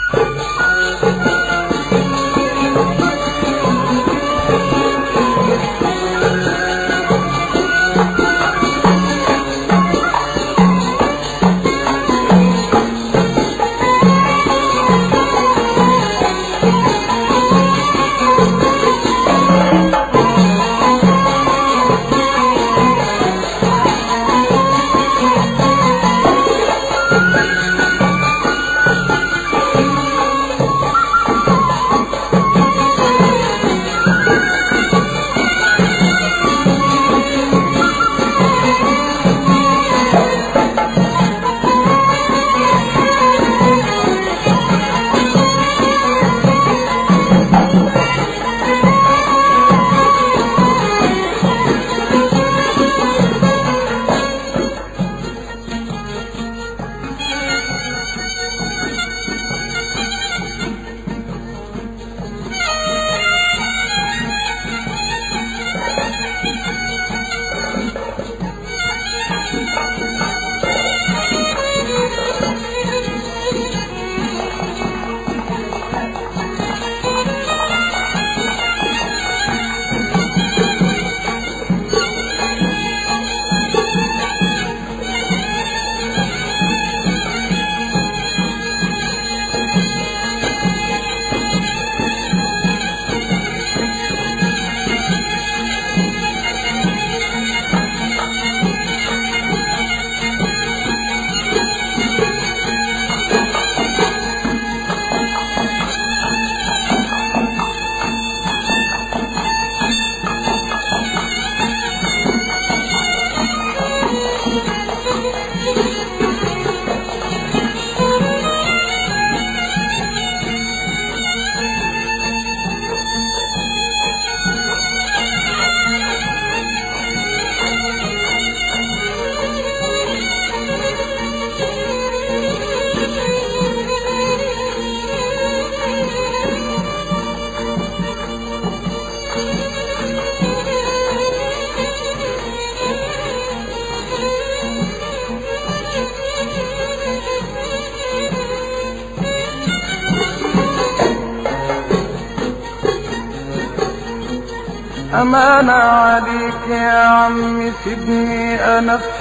أمانة عليك يا عمي سيبني أنا في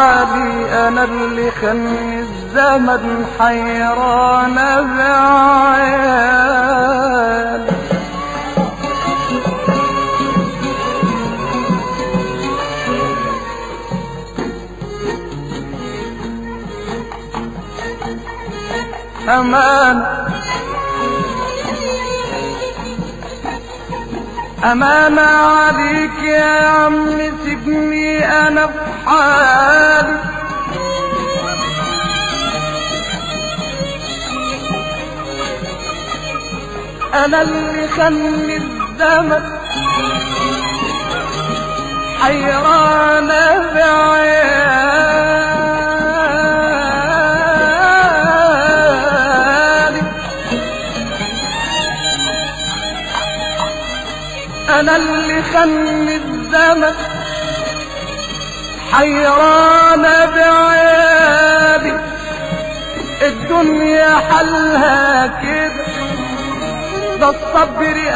حالي أنا اللي خلني الزمن حيران بعيال أمانة أمانة عليك يا عم سيبني أنا في حالي أنا اللي خلي الزمن حيرانة بعيالي انا اللي خلي الزمن حيران بعيالي الدنيا حلها كده ده الصبر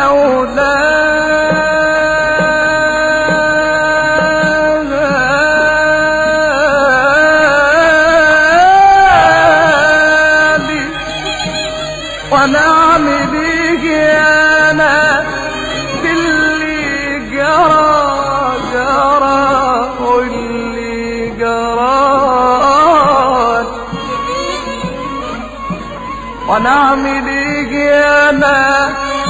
أولادي وانا اعمل ايه انا باللي جرى جرى واللي جرى وانا اعمل ايه انا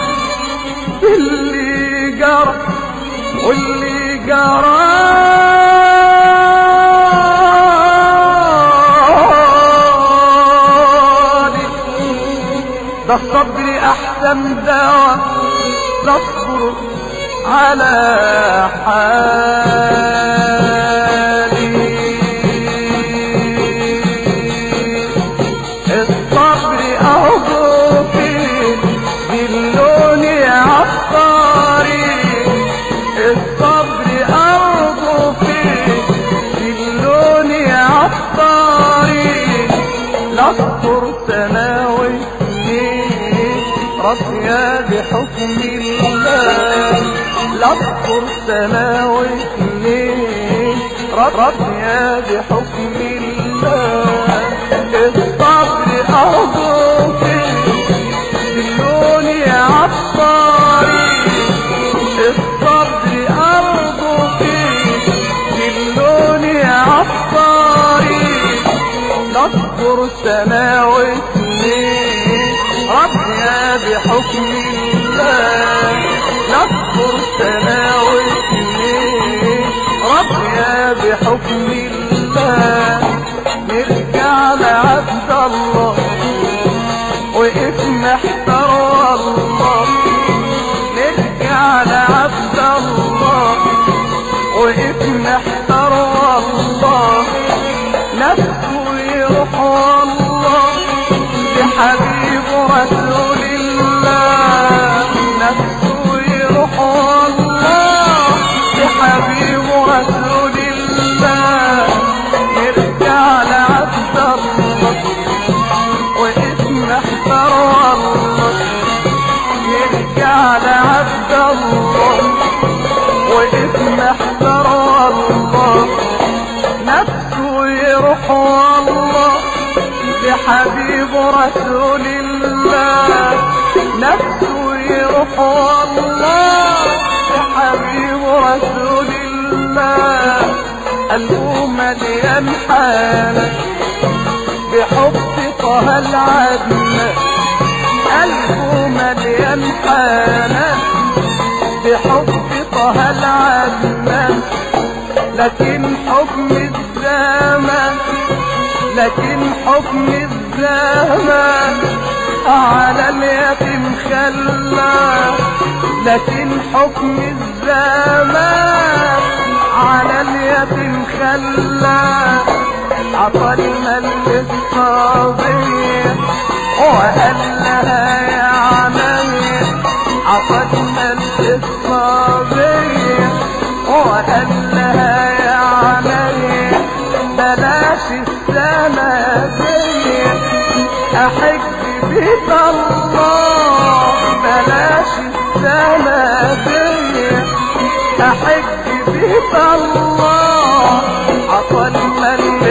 باللي جرى واللي جرى ده الصبر احسن دواء نصبر على حالي الصبر اهو فين دلوني عالطريق الصبر اهو فين دلوني عالطريق لاصبر سناوي راضية بحكم الله لا اذكر سنة واثنين راضية بحكم الله الصبر أرضه دلوني عالطريق الصبر أرضه دلوني عالطريق نذكر سنة واثنين ربنا بحكم الله نذكر سنة واثنين ربنا بحكم الله نرجع لعبد الله وقف محتار الله نرجع لعبد الله وقف محتار الله نفسه يروح والله لحبيب رسول الله نفسه يروح والله لحبيب رسول الله نرجع لعبد الله واسم احتر الله يرجع لعبد الله واسم احتر الله نفسه يروح والله لحبيب رسول الله نفسه يروح والله لحبيب رسول الله قلبه مليان حالك بحب طه العدنى قلبه مليان حالك بحب طه العدنى لكن حكم الزمان لكن حكم الزمان على اليتيم خلى لكن حكم الزمان على اليتيم خلى عطى المال للصبية وقال لها يا عمي عطى المال للصبية وقال لها يا عمي بلاش السنة دي أحج بيت الله بلاش السنة دي أحج بيت الله عطى المال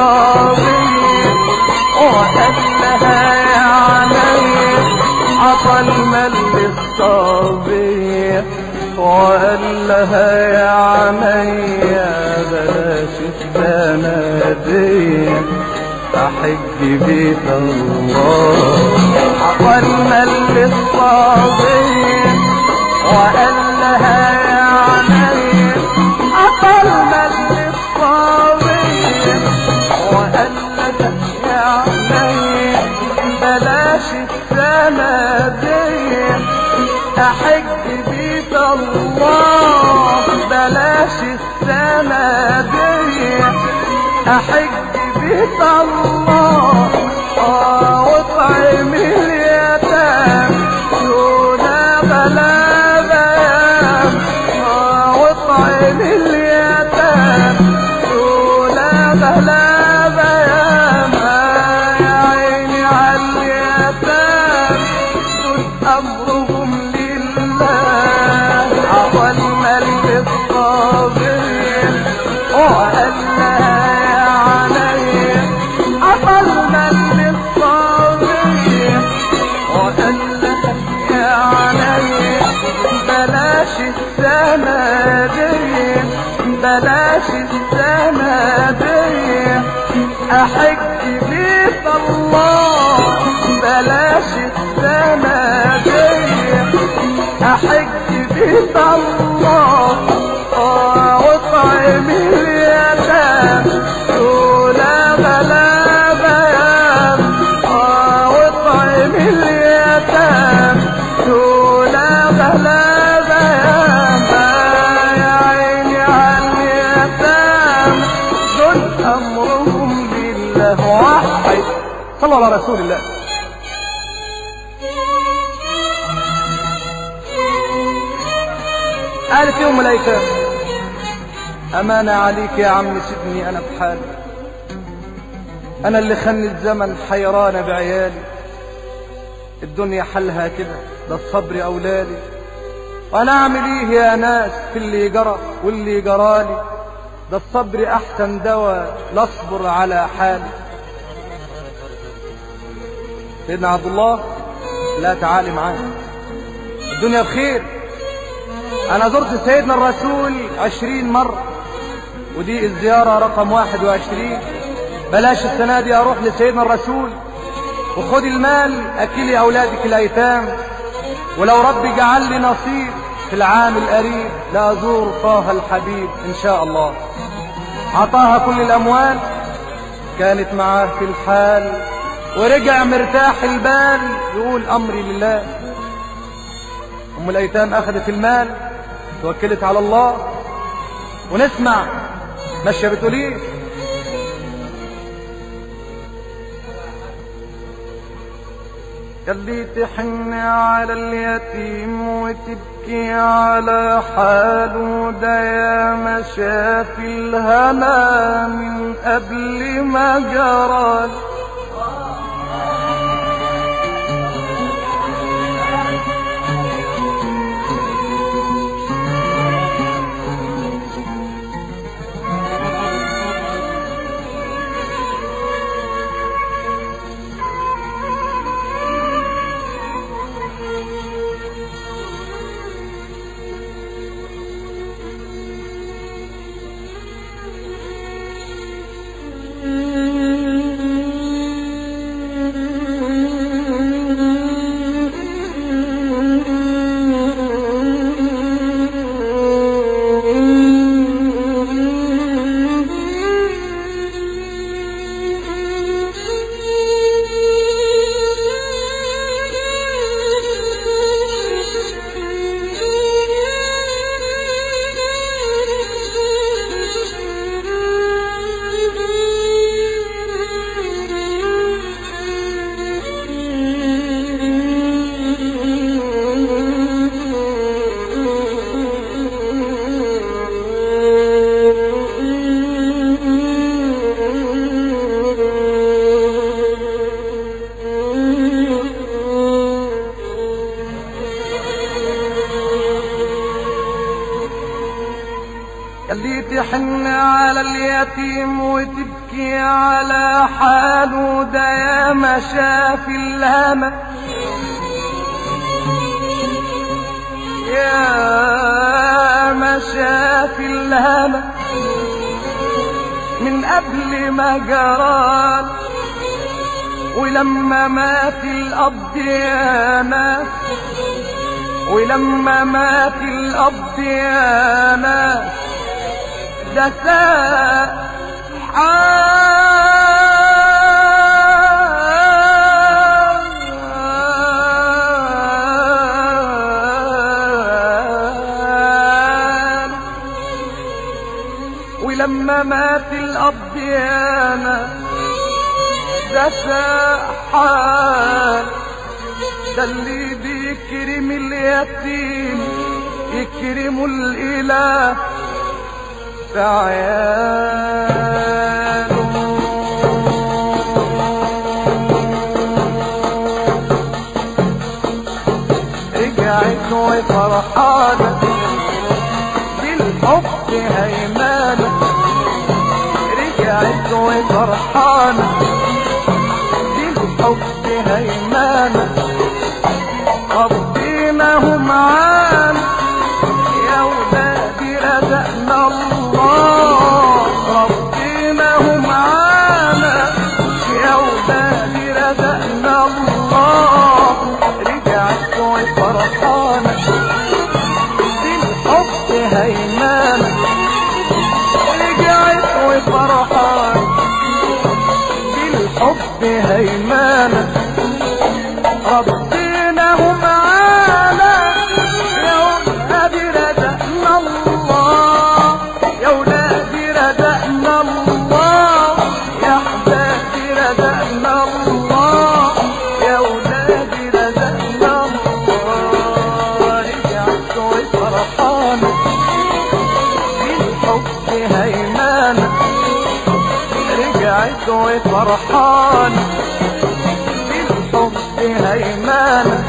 للصبي وقال لها يا عمي عطى المال للصبي وقال لها يا عمي بلاش السنة أحج بيت الله عطى المال للصبي وقال لها يا عمي عطى المال للصبي وقال لها يا عمي بلاش السنة دي أحج بيت الله بلاش السنة دي أحج بيت الله آه واطعم اليتام دون بلا بيان آه واطعم اليتام دون بلا بيان آه يا عيني على اليتام دول أمرهم لله عطى المال للصابرين وقال لها يا علي عطى المال للصابرين وقال لها يا علي بلاش السنة دي بلاش السنة دي أحج بيت الله بلاش السنة دي أحج بيت الله آه واطعم اليتام دون بلا بيان آه واطعم اليتام دون بلا بيان آه يا عيني على اليتام دول أمرهم لله واحد صلى الله على رسول الله قالت يوم ملايكة أمانة عليك يا عم سيبني أنا بحالي أنا اللي خلني الزمن حيران بعيالي الدنيا حلها كده ده الصبر أولادي وأنا أعمل إيه يا ناس في اللي جرى واللي جرالي ده الصبر أحسن دواء لاصبر على حالي سيدنا عبد الله لا تعالي معايا الدنيا بخير أنا زرت سيدنا الرسول عشرين مرة ودي الزيارة رقم واحد وعشرين بلاش السنة دي أروح لسيدنا الرسول وخد المال أكلي أولادك الأيتام ولو ربي جعل لي نصيب في العام القريب لأزور طه الحبيب إن شاء الله عطاها كل الأموال كانت معاه في الحال ورجع مرتاح البال يقول أمري لله أم الأيتام أخذت المال توكلت على الله ونسمع ماشية بتقول ايه اللي تحن على اليتيم وتبكي على حاله ده يا ما شاف الهنا من قبل ما جرى اللي تحن على اليتيم وتبكي على حاله ده يا ما شاف الهمة يا ما شاف الهمة من قبل ما جرال ولما مات الأب يا ناس ولما مات الأب يا ناس ده سحان ولما مات الأب يانا ده سحان ده اللي بيكرم اليتيم يكرم الإله في عياله رجعت وفرحانة بالحب هيمانة رجعت وفرحانة بالحب هيمانة ربنا معانا يا ولادي رزقنا الله ربنا معانا يا ولادي رزقنا الله رجعت وفرحانة بالحب هيمانة رجعت وفرحانة بالحب هيمانة ربنا معانا يا ولادي رزقنا الله يا ولادي رزقنا الله يا حبابي رزقنا الله يا ولادي رزقنا الله رجعت وفرحانة بالحب هيمانة رجعت وفرحانة بالحب هيمانة هوانا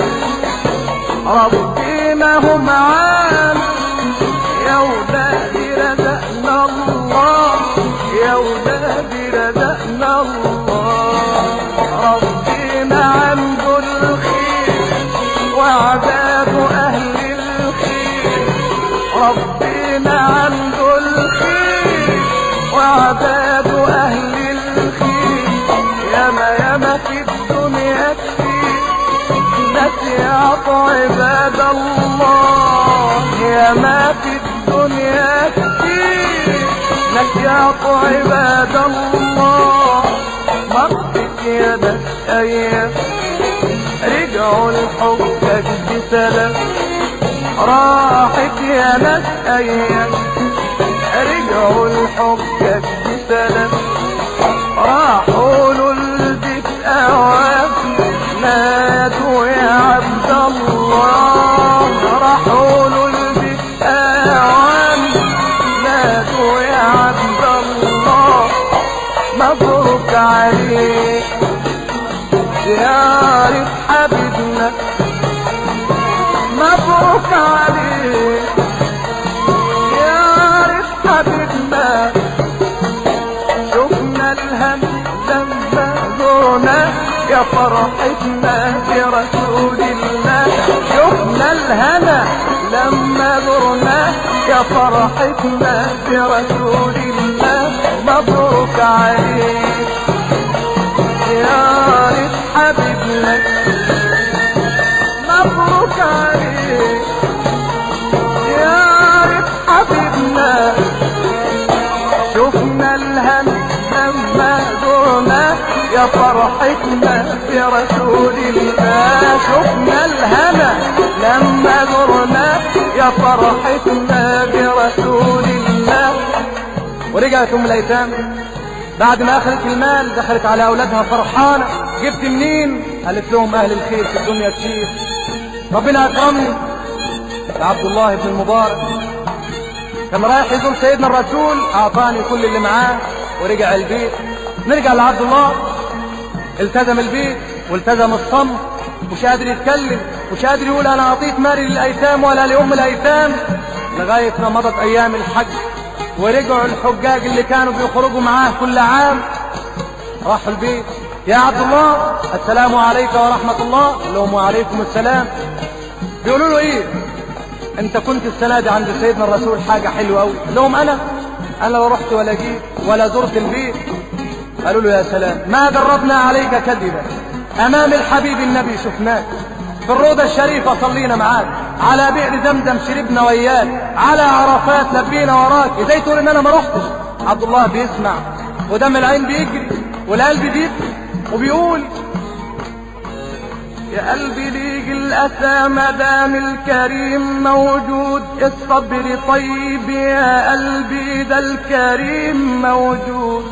ربنا هم معانا يا ولادي رزقنا الله يا ولادي رزقنا الله ربنا عنده الخير وعباده أهل الخير ربنا عنده الخير وعباده أهل الخير ياما ياما في الدنيا كتير ناس يعطوا عباد الله ياما في الدنيا كتير ناس يعطوا عباد الله مرت يا ناس أيام رجعوا الحجج بسلام راحت يا ناس أيام رجعوا الحجج بسلام راحوا له البيت أوام نادوا يا عبد الله راحوا له البيت أوام نادوا يا عبد الله مبروك عليك زيارة حبيبنا مبروك عليك زيارة حبيبنا شفنا الهم لما زرنا يا فرحتنا برسول الله شفنا الهنا لما زرنا يا فرحتنا برسول الله مبروك عليك زيارة حبيبنا مبروك عليك زيارة حبيبنا شفنا الهم لما زرنا يا فرحتنا برسول الله شفنا الهنا لما زرنا يا فرحتنا برسول الله ورجعت ام الايتام بعد ما اخذت المال دخلت على اولادها فرحانه جبت منين قالت لهم اهل الخير في الدنيا كتير ربنا اكرمني عبد الله بن المبارك كان رايح يزور سيدنا الرسول اعطاني كل اللي معاه ورجع البيت نرجع لعبد الله التزم البيت والتزم الصمت مش قادر يتكلم مش قادر يقول انا اعطيت مالي للايتام ولا لام الايتام لغايه ما مضت ايام الحج ورجعوا الحجاج اللي كانوا بيخرجوا معاه كل عام راحوا البيت يا عبد الله السلام عليك ورحمه الله قال لهم وعليكم السلام بيقولوا له ايه انت كنت السنه دي عند سيدنا الرسول حاجه حلوه قوي لهم انا انا لا رحت ولا جيت ولا زرت البيت قالوا له يا سلام ما جربنا عليك كذبا امام الحبيب النبي شفناك في الروضة الشريفة صلينا معاك على بئر زمزم شربنا وياك على عرفات لبينا وراك ازاي تقول ان انا ما رحتش عبد الله بيسمع ودم العين بيجري والقلب بيبكي وبيقول يا قلبي ليك الأسى مدام الكريم موجود الصبر طيب يا قلبي ده الكريم موجود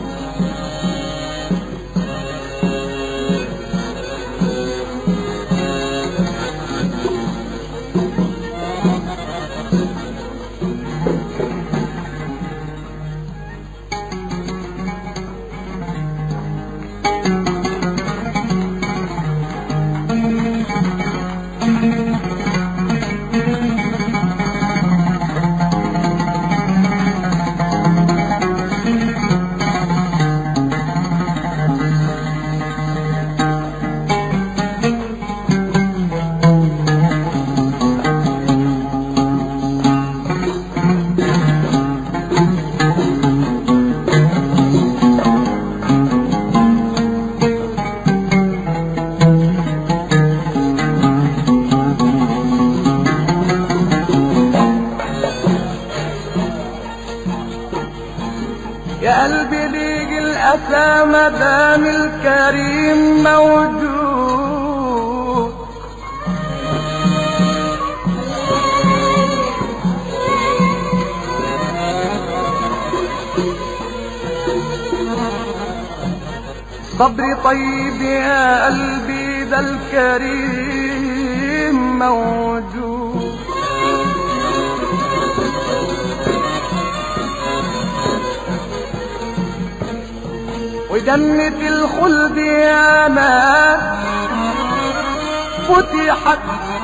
يا قلبي ليك الأسى مدام الكريم موجود صبري طيب يا قلبي ذا الكريم موجود وجنة الخلد يا ما فتحت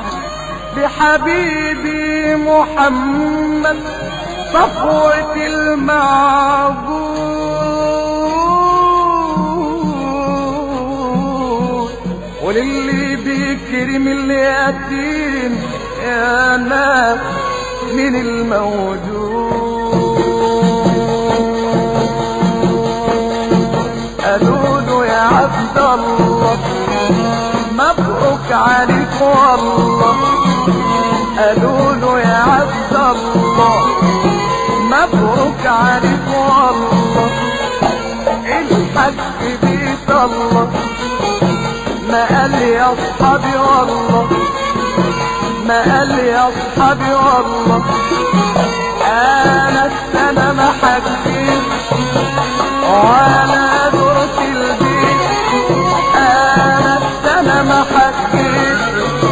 بحبيبي محمد صفوة المعبود وللي بيكرم اليتيم يا ناس من الموجود قالوا له يا عبد الله مبروك عليك والله قالوا له يا عبد الله مبروك عليك والله الحج بيت الله ما قال يا اصحابي والله ما قال يا اصحابي والله انا السنة ما حكيت ولا درت البيت انا السنة ما حكيت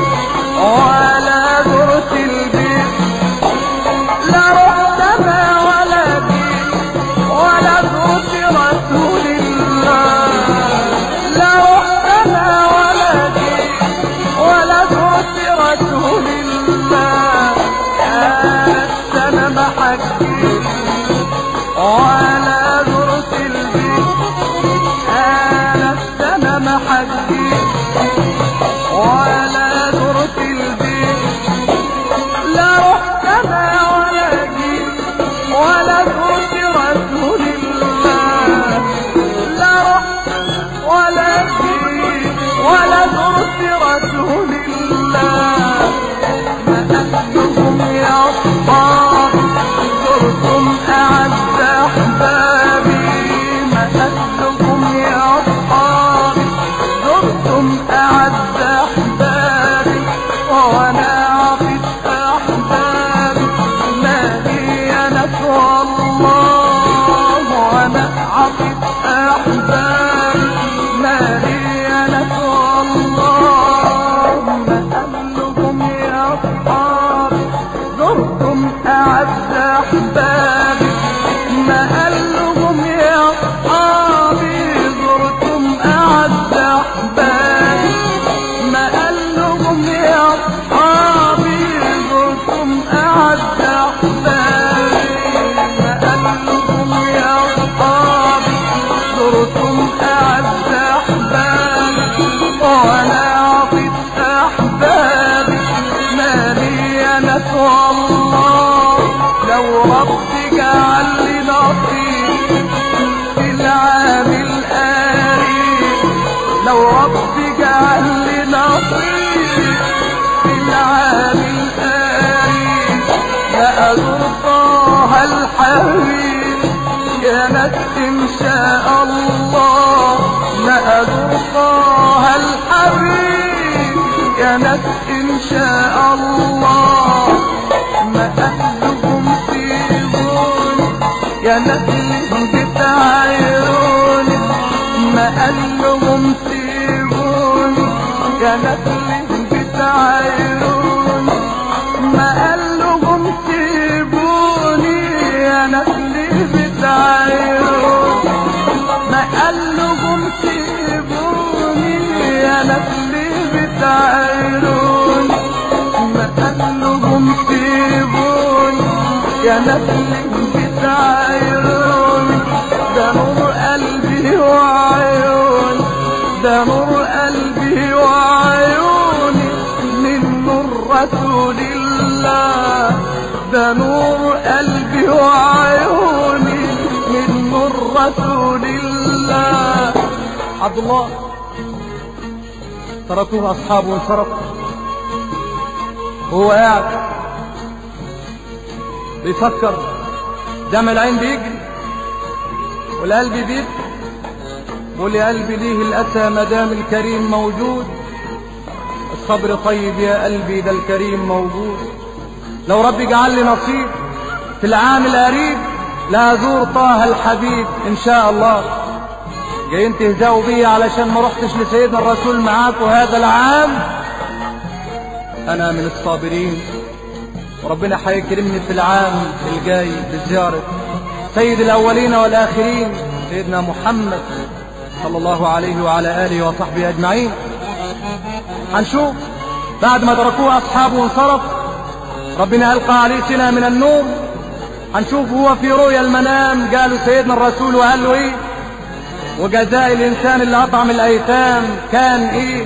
ولا درت البيت لا رحت انا ولا جيت ولا درت رسول الله لا رحت انا ولا جيت ولا درت رسول الله انا السنة ما حكيت ولا درت البيت انا السنة ما حكيت ولا درت البيت لا رحت انا ولا جيت ولا درت رسول الله لا رحت ولا جيت ولا درت رسول الله ما أهلهم يا أصحاب زرتم أعز أحبابي ما أهلهم يا أصحاب زرتم أعز أحبابي وأنا عطيت أحبابي ما هي نسوى الله وأنا عطيت أحبابي ما هي نسوى الله ما أهلكم يا أصحابي زرتم أعز أحبابي ما أهلهم يا أصحابي زرتم أعز أحبابي ما أهلهم يا أصحابي زرتم أعز أحبابي ما أهلهم يا أصحابي زرتم أعز أحبابي وأنا عطيت أحبابي ما لي نسوى الله لو ربي جعل لي نصيب في العام القريب لو ربي جعل لي نصيب في العام القريب لأزور طه الحبيب يا ناس إن شاء الله لأزور طه الحبيب يا ناس إن شاء الله ما أهلهم سيبون يا نسل بتعايرون ما أهلهم سيبون يا نسل بتعايرون ما أهلهم سيبوني يا نسل بتعايرون ما قالهم سيبوني يا نسلي بتعايرون ما قالهم سيبوني يا نسلي بتعايرون ده نور قلبي وعيوني ده نور قلبي وعيوني من نور رسول الله ده نور قلبي وعيوني من نور رسول الله عبد الله تركوه أصحابه وانصرف وهو قاعد بيفكر دم العين بيجري والقلب بيبكي بقول يا قلبي ليه الأسى مدام الكريم موجود الصبر طيب يا قلبي ده الكريم موجود لو ربي جعل لي نصيب في العام القريب لا أزور طه الحبيب إن شاء الله جايين تهزأوا بيا علشان ما رحتش لسيدنا الرسول معاكم هذا العام أنا من الصابرين وربنا هيكرمني في العام الجاي بزيارة سيد الأولين والآخرين سيدنا محمد صلى الله عليه وعلى آله وصحبه أجمعين هنشوف بعد ما تركوه أصحابه وانصرف ربنا ألقى عليه سنة من النور هنشوف هو في رؤيا المنام قالوا سيدنا الرسول وقال له ايه وجزاء الإنسان اللي أطعم الأيتام كان ايه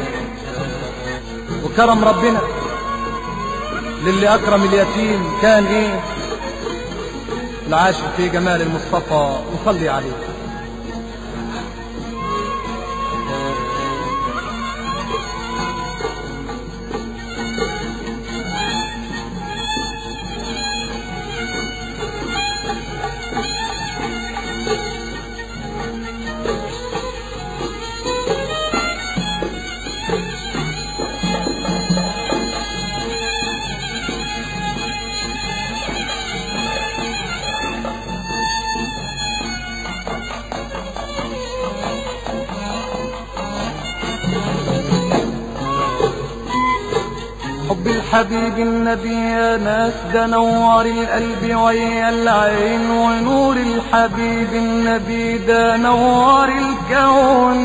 وكرم ربنا للي أكرم اليتيم كان ايه العاشق في جمال المصطفى نصلي عليه حب الحبيب النبي يا ناس ده نور القلب ويا العين ونور الحبيب النبي ده نور الكون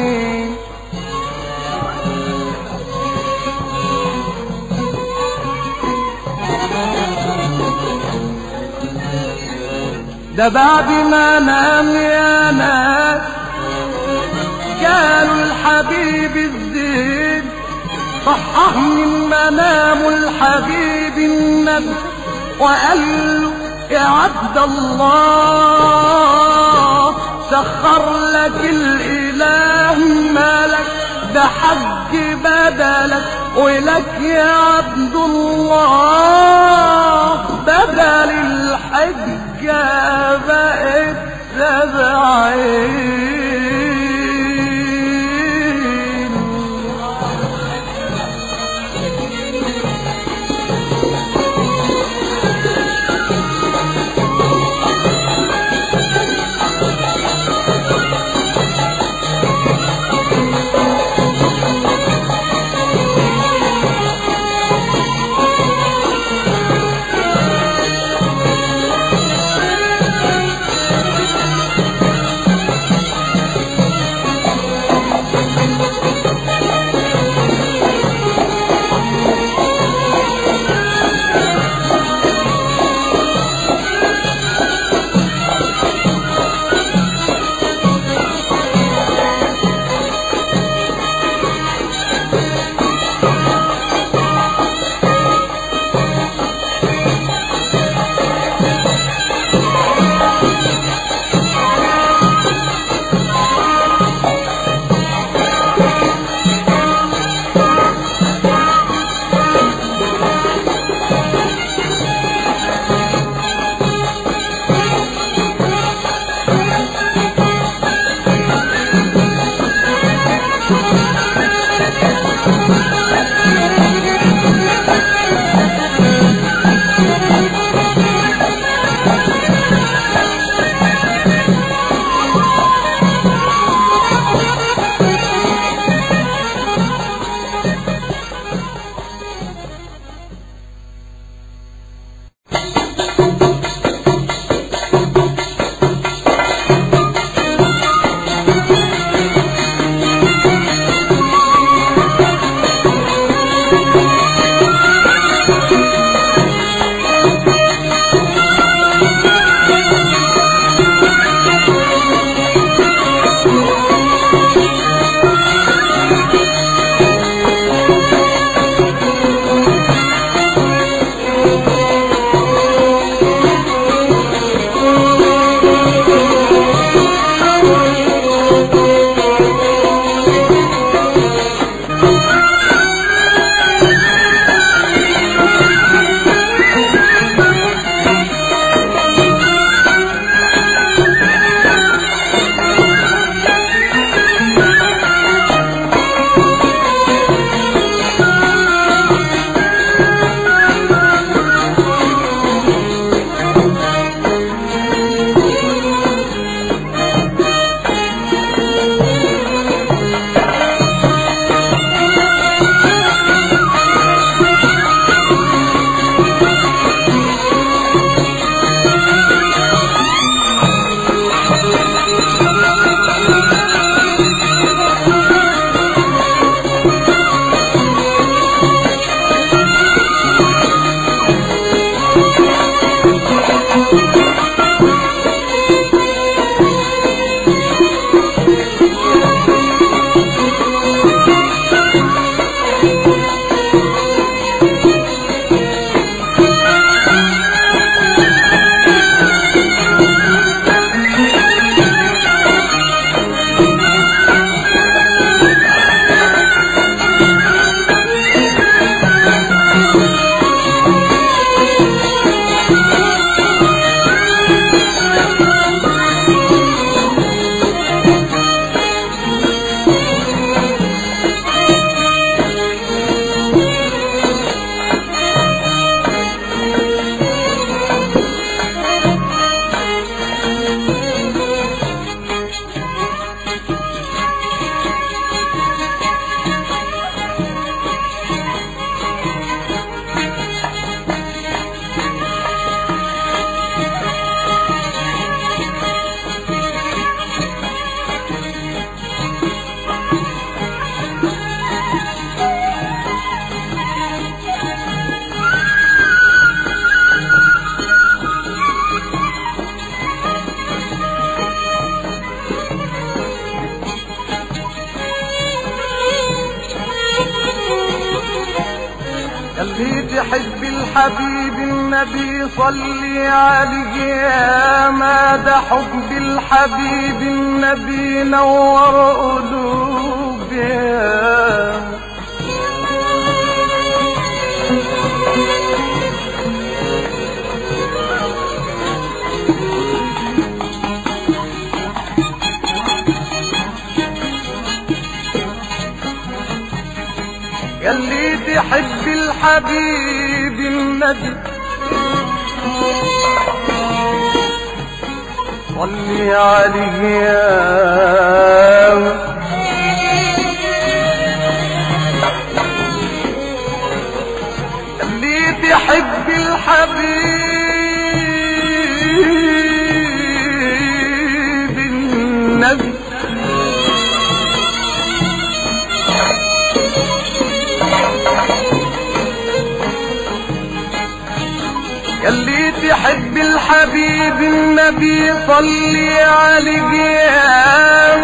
ده بعد ما نام يا ناس قالوا الحبيب الزين صحح من منام الحبيب النبي وقال له يا عبد الله سخر لك الاله مالك ده حج بدلك ولك يا عبد الله بدل الحجة بقت سبعين اللي تحب الحبيب النبي صلي عليه يا ما ده حب الحبيب النبي نور قلوبنا يلي تحب الحبيب النبي صلي عليه يا اللي تحب الحبيب النبي يلي تحب الحبيب النبي صلي عليه يا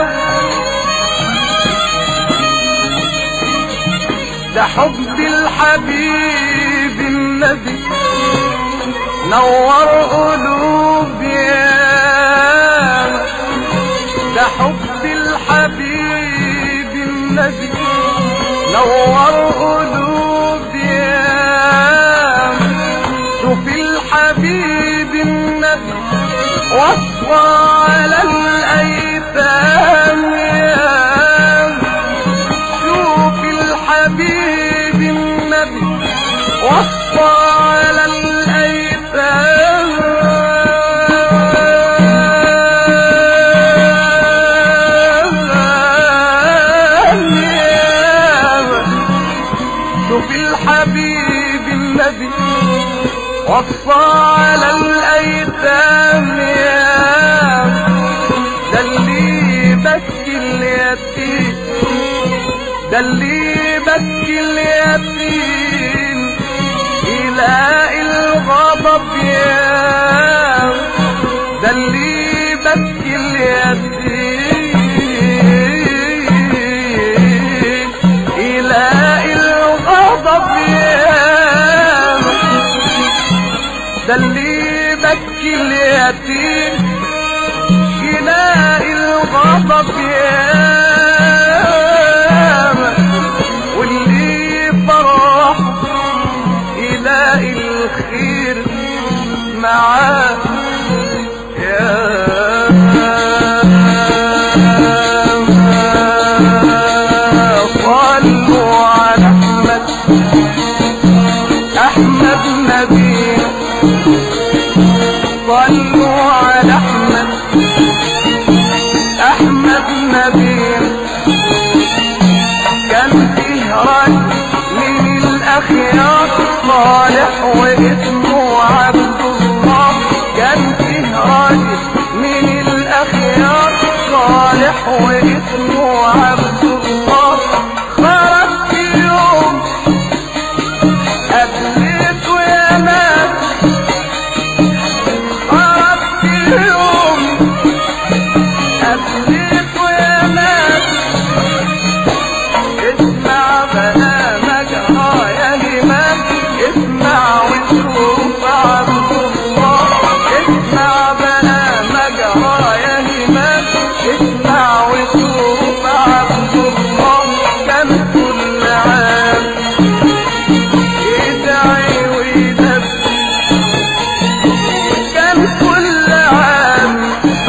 ده حب الحبيب النبي نور قلوب يا ده حب الحبيب النبي نور قلوب يا شوف الحبيب النبي وصى على الأيتام يا شوف الحبيب النبي وصى على الأيتام شوف الحبيب النبي وصى على الأيتام يا ده اللي بكي اليتيم ده اللي بكي اليتيم يلاقي الغضب يا ده اللي بكي اليتيم يلاقي الغضب يا ده اللي بكي اليتيم يلاقي الغضب ياما واللي فرح يلاقي الخير معاه يا صلوا على احمد احمد نبي صلوا على احمد احمد نبي كان فيه رجل من الاخيار صالح واسمه عبد الله كان فيه رجل من الاخيار صالح واسمه عبد الله خرج في يوم قابلته يا ناس خرج في يوم قابلته يا ناس اسمع بقى مجرى يا همام اسمع وشوف عبد الله اسمع بقى مجرى يا همام اسمع وشوف عبد الله كان كل عام يدعي ويدبي كان كل عام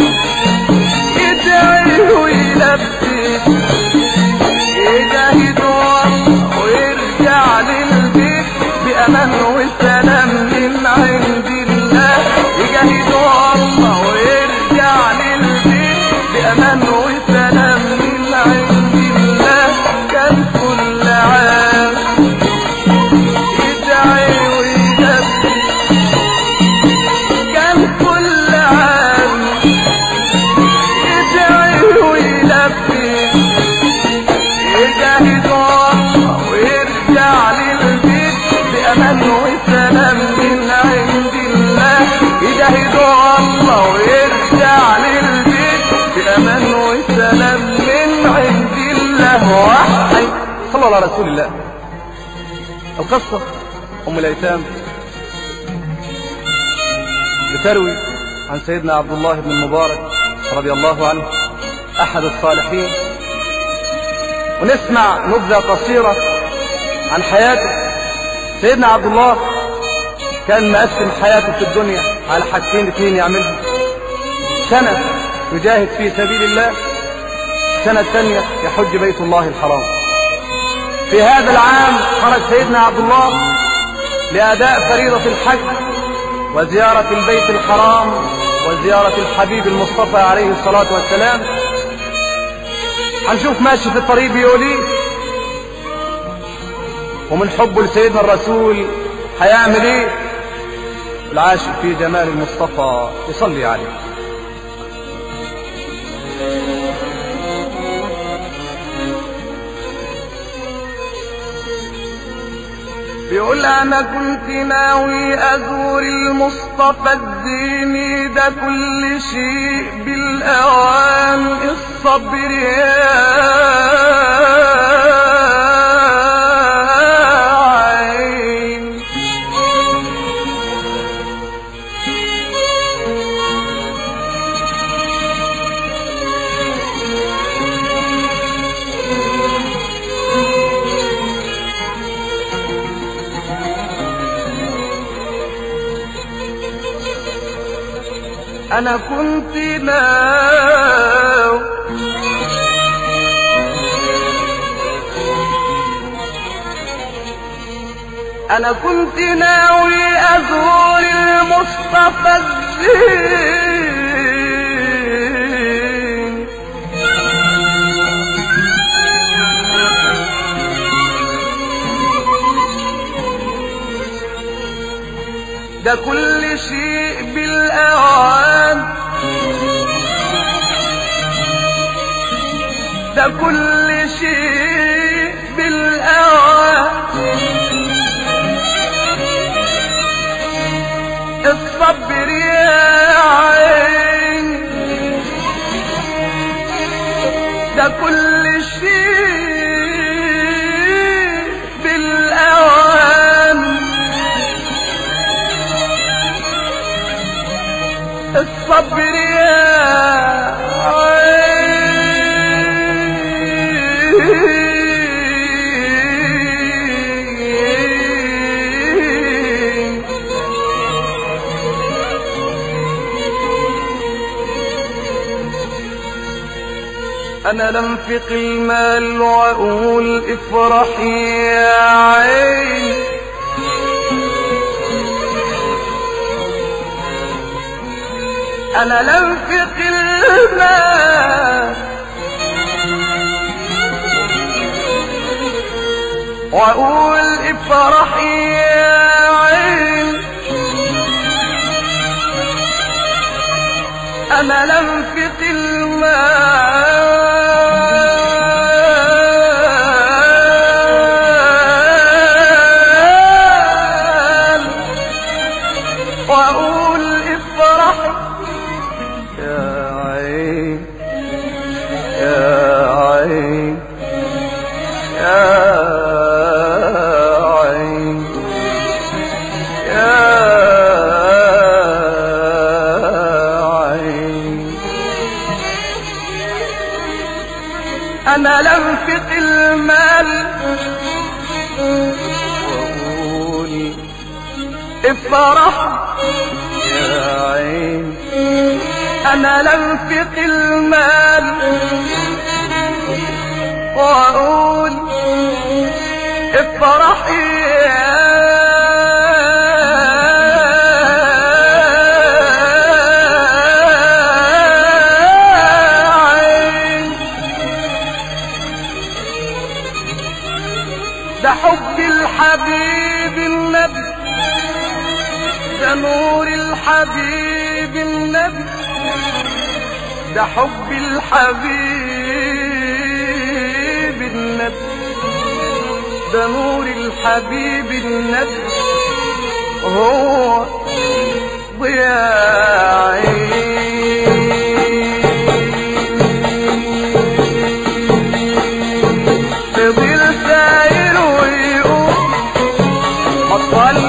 يدعي ويلبي يجاهد والله ويرجع للبيت بأمان وسلام من عند الله يجاهد والله ويرجع للبيت بأمان وسلام من عند الله كان كل عام يدعي ويلبي كان كل عام يدعي ويلبي يجاهد الله ويرجع للبيت بأمان وسلام من عند الله يجاهد الله ويرجع للبيت بأمان وسلام من عند الله وحي صلى الله على رسول الله القصة أم الأيتام بتروي عن سيدنا عبد الله بن المبارك رضي الله عنه أحد الصالحين ونسمع نبذة قصيرة عن حياته سيدنا عبد الله كان مقسم حياته في الدنيا على حاجتين اتنين يعملهم سنة يجاهد في سبيل الله السنة الثانية يحج بيت الله الحرام في هذا العام خرج سيدنا عبد الله لأداء فريضة الحج وزيارة البيت الحرام وزيارة الحبيب المصطفى عليه الصلاة والسلام هنشوف ماشي في الطريق بيقول ايه ومن حبه لسيدنا الرسول هيعمل ايه العاشق في جمال المصطفى يصلي عليه بيقول انا كنت ناوي ازور المصطفى الديني ده كل شيء بالاوان الصبر يا عين انا كنت ناوي انا كنت ناوي ازور المصطفى الزين ده كل شيء بالاوان ده كل شيء بالاوان الصبر يا عين ده كل شيء بالأوان الصبر يا عين انا لنفق المال واقول افرحي يا عين انا لنفق المال واقول افرحي يا عين انا لنفق المال واقول افرح يا عين يا عين يا عين يا عين انا لنفق المال واقول افرح يا عين انا لنفق المال واقول افرحي يا عين ده حب الحبيب النبي ده نور الحبيب النبي ده حب الحبيب النبي ده نور الحبيب النبي هو ضياعي فضل ساير ويقوم بطل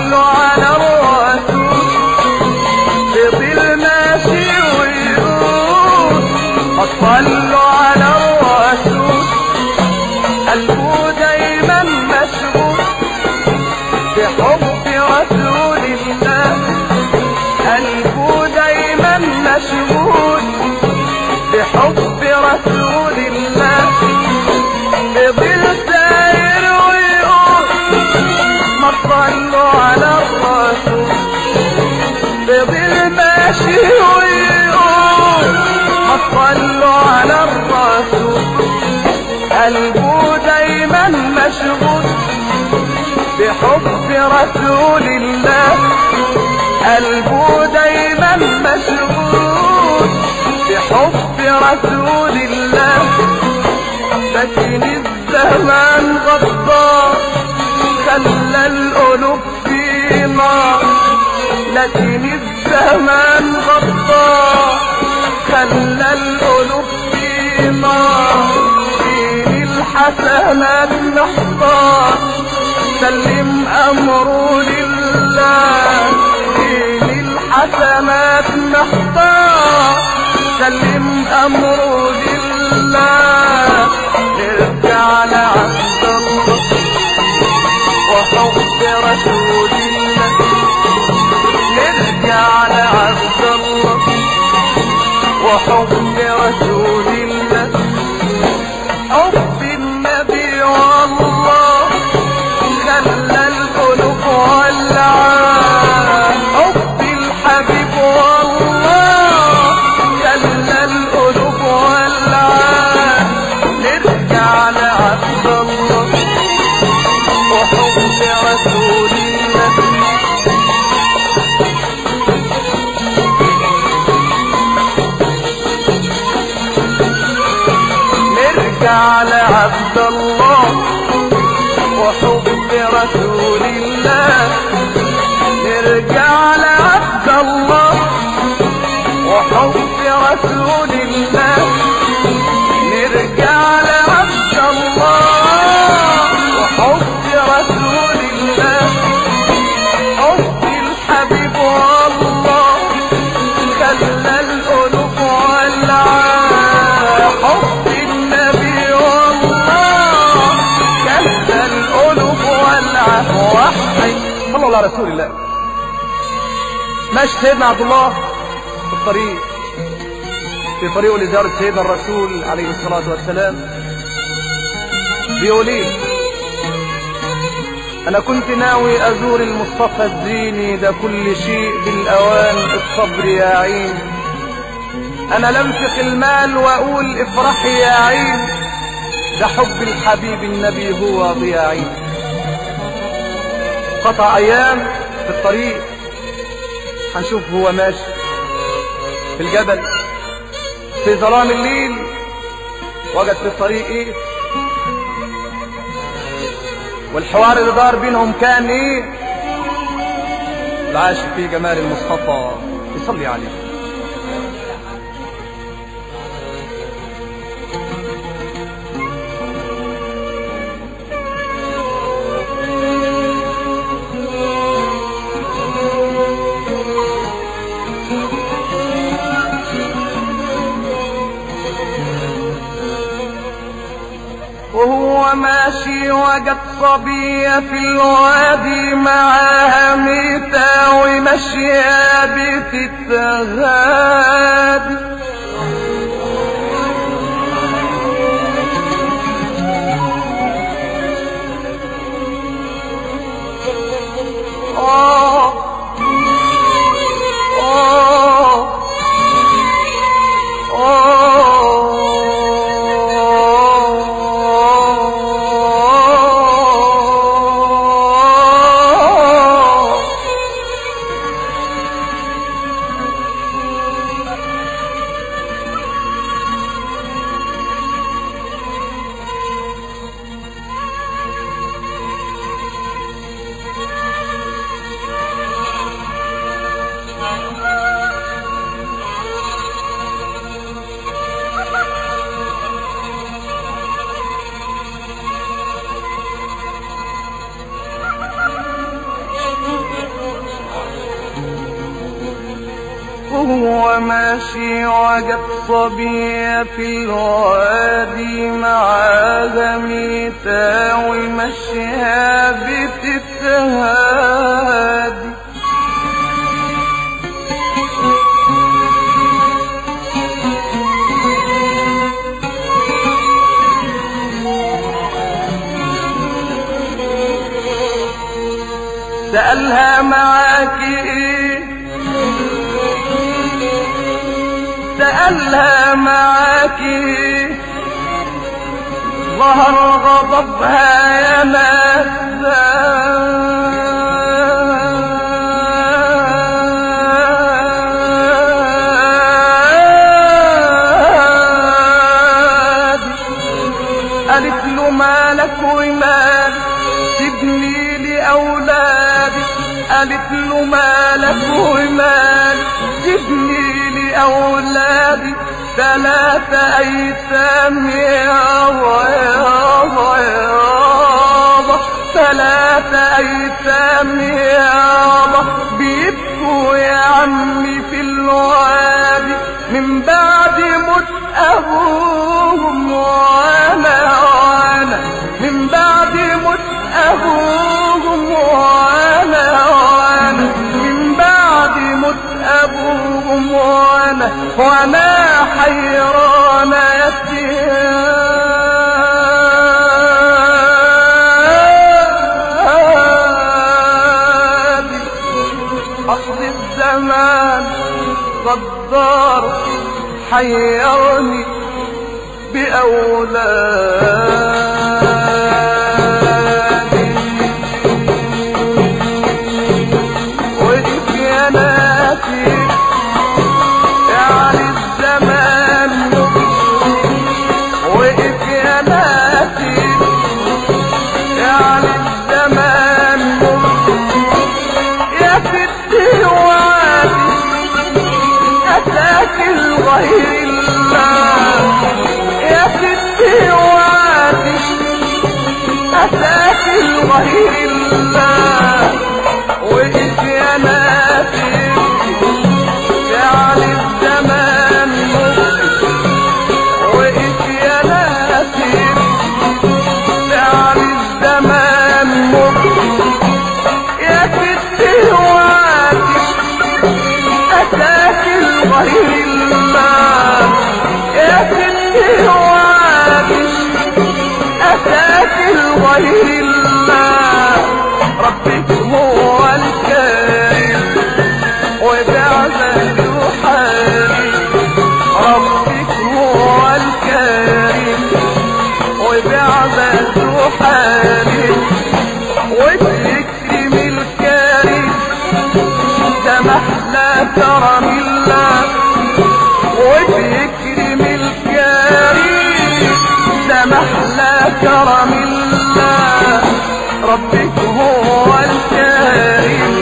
بحب رسول الله قلبه دايما مشغول بحب رسول الله فضل ساير ويقول ما صلوا على الرسول فضل ماشي ويقول ما صلوا على الرسول قلبه دايما مشغول بحب رسول الله قلبه دايما مشغول بحب رسول الله لكن الزمان غدار خلى القلوب في نار لكن الزمان غدار خلى القلوب في نار فين الحسنات محتار سلم امره لله فين الحسنات محتار سلم امره لله نرجع لعبد الله وحب رسول الله نرجع لعبد الله وحب رسول الله حب النبي والله خلى القلوب ولعان حب الحبيب والله خلى القلوب ولعان نرجع لعبد الله وحب رسول الله نرجع لعبد الله وحب رسول الله نرجع لعبد الله وحب رسول الله نرجع لعبد الله وحب رسول الله حب الحبيب والله خلى القلوب ولعان حب النبي والله خلى القلوب ولعان وحي صلى الله على رسول الله ماشي سيدنا عبد الله في الطريق في طريقه لزيارة سيدنا الرسول عليه الصلاة والسلام بيقول ايه انا كنت ناوي ازور المصطفى الزيني ده كل شيء بالاوان الصبر يا عين انا لنفق المال واقول افرحي يا عين ده حب الحبيب النبي هو ضياء عين قطع ايام في الطريق هنشوف هو ماشي في الجبل في ظلام الليل وجد في الطريق ايه والحوار اللي دار بينهم كان ايه العاشق في جمال المصطفى يصلي عليه وهو ماشي وجد صبية في الوادي معاها ميتة وماشية بتتغادي آه آه آه وهو ماشي وجد صبية في الوادي معاها ميتا ومشيها بتتهادي سألها معاك ايه سألها معاك ايه ظهر غضبها يا قالت له مالك ومال سيبني لأولادي قالت له مالك ومال سيبني لأولادي ثلاثة أيتام يابا يابا يابا ثلاثة أيتام يابا بيبكوا يا عمي في الوادي من بعد موت أبوهم وأنا وأنا من بعد موت أبوهم وأنا وأنا من بعد موت أبوهم وأنا وأنا حيران يا سيادي أصل الزمان غدار حيرني بأولادي وإذ يا ناسي يعني الزمان وإذ يا ناسي يعني الزمان يا ستي وعادي أتاك الغير الله يا ستي وعادي أتاك الغير الله وإذ يا ناسي يعني الزمان وإذ يا ناسي يعني الزمان يا ستي وعادي أتاك الغير الله يا ستي وعادي أتاك الغير الله ربك هو الكريم وبعبده حالي ربك هو الكريم وبعبده حالي وبيكرم الكريم ده محلى كرم الله وبيكرم الكريم ده محلى كرم الله ربك هو الكريم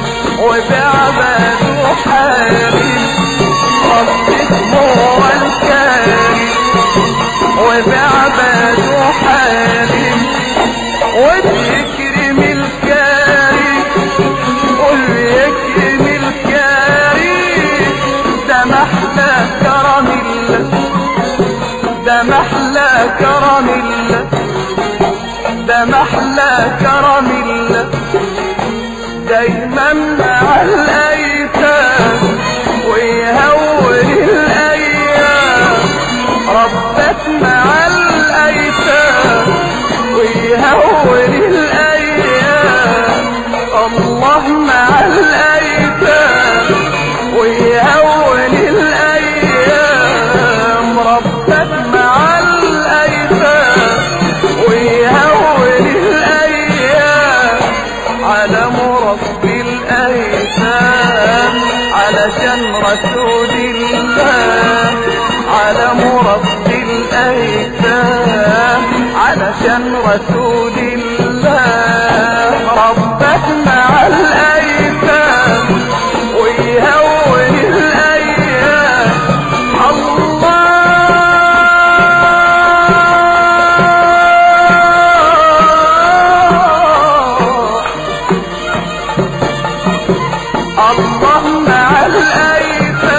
وبعبده حالي ربك هو الكريم وبعبده حالي وبيكرم الكريم وبيكرم الكريم ده محلى كرم الله ده محلى كرم الله ده محلى كرم الله دايما مع الايتام ويهون الايام ربك مع الايتام ويهون الايام الله مع الايتام ويهون الايام ربك مع الايتام ويهون الايام على مرب الايتام علشان رسول الله على مرب الايتام علشان رسول الله ربك مع الايتام ويهون الايام الله الله مع الايتام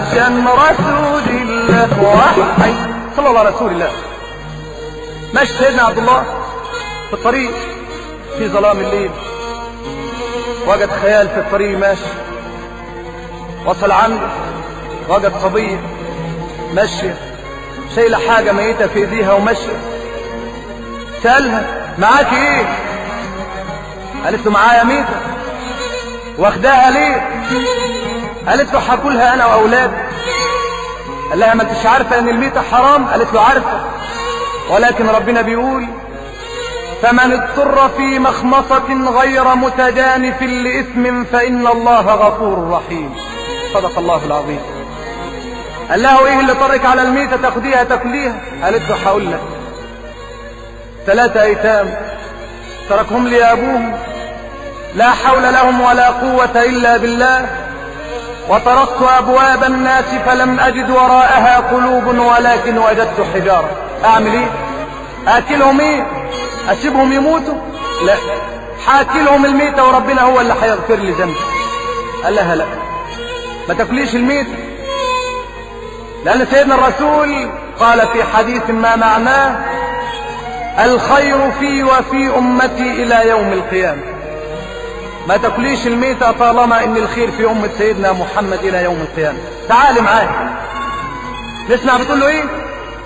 علشان رسول الله وحي صلى الله على رسول الله ماشي سيدنا عبد الله في الطريق في ظلام الليل وجد خيال في الطريق ماشي وصل عنده وجد صبية ماشية شايلة حاجة ميتة في ايديها وماشية سألها معاك ايه قالت له معايا ميتة واخداها ليه قالت له هاكلها انا واولادي قال لها ما انتش عارفة ان الميتة حرام قالت له عارفة ولكن ربنا بيقول فمن اضطر في مخمصة غير متجانف لإثم فإن الله غفور رحيم صدق الله العظيم قال له ايه اللي طرق على الميتة تاخديها تاكليها قالت له هقول لك ثلاثة ايتام تركهم لي ابوهم لا حول لهم ولا قوة الا بالله وطرقت ابواب الناس فلم اجد وراءها قلوب ولكن وجدت حجارة اعمل ايه اكلهم ايه اسيبهم يموتوا لا حاكلهم الميتة وربنا هو اللي هيغفر لي ذنبي قال لها لا ما تاكليش الميتة لأن سيدنا الرسول قال في حديث ما معناه الخير في وفي أمتي إلى يوم القيامة ما تاكليش الميتة طالما إن الخير في أمة سيدنا محمد إلى يوم القيامة تعالي معايا نسمع بتقول له إيه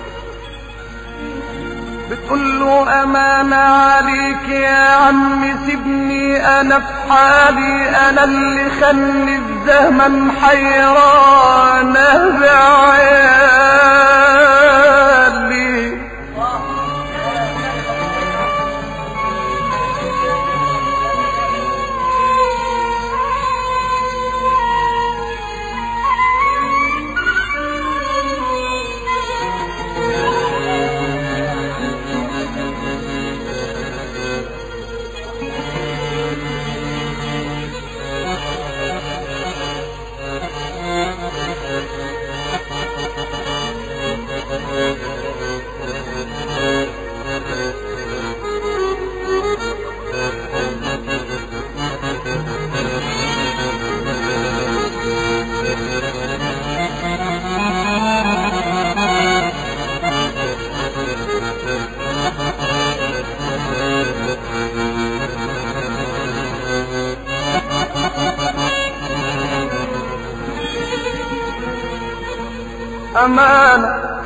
بتقول له أمانة عليك يا عم سيبني أنا في حالي أنا اللي خلي الزمن حيرانة بعيالي أمانة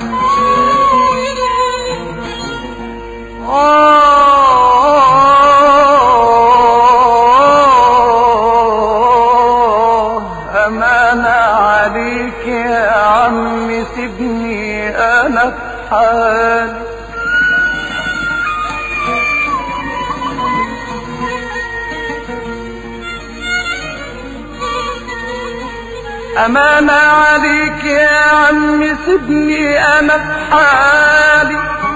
آه أمانة عليك يا عم سيبني أنا في حالي أمانة عليك يا عم سيبني أنا في حالي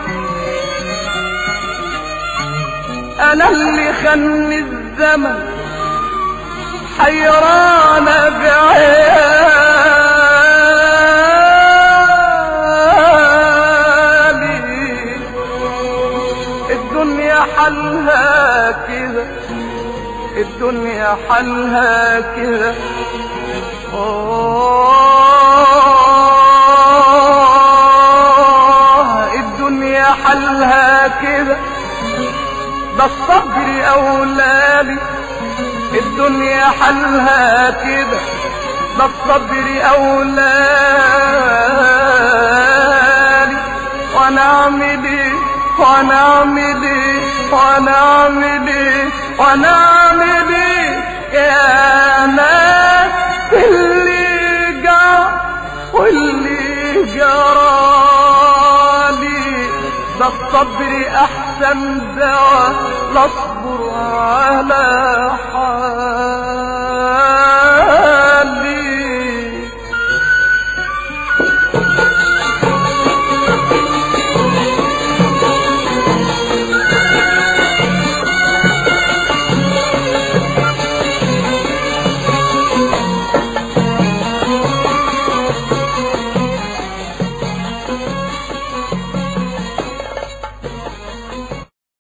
أنا اللي خني الزمن حيرانة بعيالي الدنيا حلها كده الدنيا حلها كده آه الدنيا حلها كده ده الصبر أولالي الدنيا حلها كده ده الصبر أولالي وانا اعمل ايه وانا اعمل ايه وانا اعمل ايه وانا اعمل ايه يا ناس اللي جا واللي جرالي ده الصبر احسن دواء لاصبر على حالي